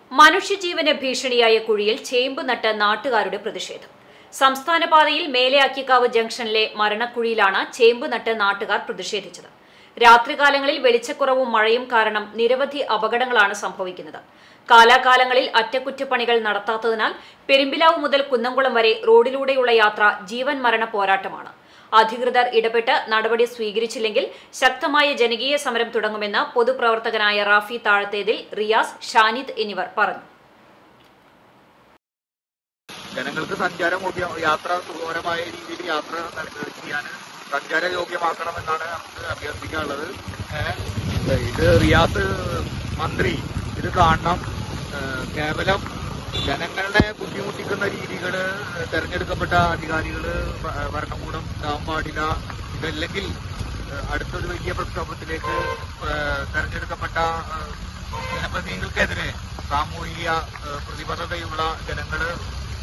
മനുഷ്യജീവന് ഭീഷണിയായ കുഴിയിൽ ചേമ്പ് നട്ട് നാട്ടുകാരുടെ പ്രതിഷേധം സംസ്ഥാന പാതയിൽ മേലെയാക്കിക്കാവ് ജംഗ്ഷനിലെ മരണക്കുഴിയിലാണ് ചേമ്പ് നട്ട് നാട്ടുകാർ പ്രതിഷേധിച്ചത് രാത്രികാലങ്ങളിൽ വെളിച്ചക്കുറവും മഴയും കാരണം നിരവധി അപകടങ്ങളാണ് സംഭവിക്കുന്നത് കാലാകാലങ്ങളിൽ അറ്റകുറ്റപ്പണികൾ നടത്താത്തതിനാൽ പെരുമ്പിലാവ് മുതൽ കുന്നംകുളം വരെ റോഡിലൂടെയുള്ള യാത്ര ജീവൻ മരണ പോരാട്ടമാണ് അധികൃതർ ഇടപെട്ട് നടപടി സ്വീകരിച്ചില്ലെങ്കിൽ ശക്തമായ ജനകീയ സമരം തുടങ്ങുമെന്ന് പൊതുപ്രവർത്തകനായ റാഫി താഴത്തേതിൽ റിയാസ് ഷാനിദ് എന്നിവർ പറഞ്ഞു ജനങ്ങൾക്ക് സഞ്ചാരയോഗ്യ യാത്ര സുഖകരമായ രീതിയിൽ യാത്ര നൽകി- ചെയ്യാൻ സഞ്ചാരയോഗ്യമാക്കണമെന്നാണ് നമുക്ക് അഭ്യർത്ഥിക്കാനുള്ളത് ഏഹ് ഇത് റിയാസ് മന്ത്രി ഇത് കാണണം ഏഹ് കേവലം ജനങ്ങളെ ബുദ്ധിമുട്ടിക്കുന്ന രീതികൾ തെരഞ്ഞെടുക്കപ്പെട്ട അധികാരികൾ ഭരണകൂടം ഉണ്ടാവാൻ പാടില്ല ഇതല്ലെങ്കിൽ ഏഹ് അടുത്തൊരു വലിയ പ്രക്ഷോഭത്തിലേക്ക് ഏഹ് തെരഞ്ഞെടുക്കപ്പെട്ട ഏഹ് ജനപ്രതിനിധികൾക്കെതിരെ സാമൂഹിക ഏഹ് പ്രതിബദ്ധതയുള്ള ജനങ്ങൾ